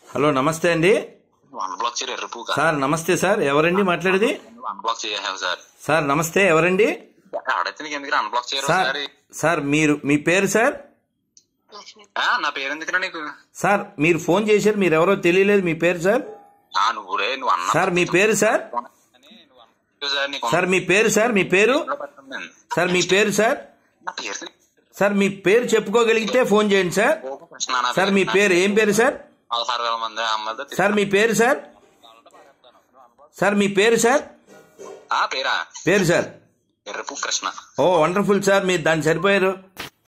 Hello నమస్తే అండి unblock చేయరు ఎర్రపు సార్ నమస్తే సార్ ఎవరండి మాట్లాడేది అన్బ్లాక్ చేసావు సార్ సార్ నమస్తే ఎవరండి ఆడైతే నీకు ఎందుకు అన్బ్లాక్ చేయరు సార్ ఒకసారి? సార్ మీరు మీ పేరు సార్ ఆ, నా పేరు ఎందుకురా నీకు సార్ మీరు ఫోన్ చేశారు మీరు ఎవరో తెలియలేదు మీ పేరు సార్ ఆ నువ్వు రే నువ్వు అన్న సార్ మీ పేరు సార్ సార్ నీకు సార్ మీ పేరు సార్ మీ పేరు సార్ మీ పేరు సార్ నా పేరు సార్ మీ పేరు చెప్పుకోగలిగితే ఫోన్ చేయండి సార్ కృష్ణ నా సార్ మీ పేరు ఏం పేరు సార్ పదహారు వేల మంది అమ్మాయిలతో తిరిగి- సార్ మీ పేరు సార్ సార్ మీ పేరు సార్ ఆ పేరా పేరు sir Errapu Krishna oh wonderful sir మీరు దాన్ని సరిపోయారు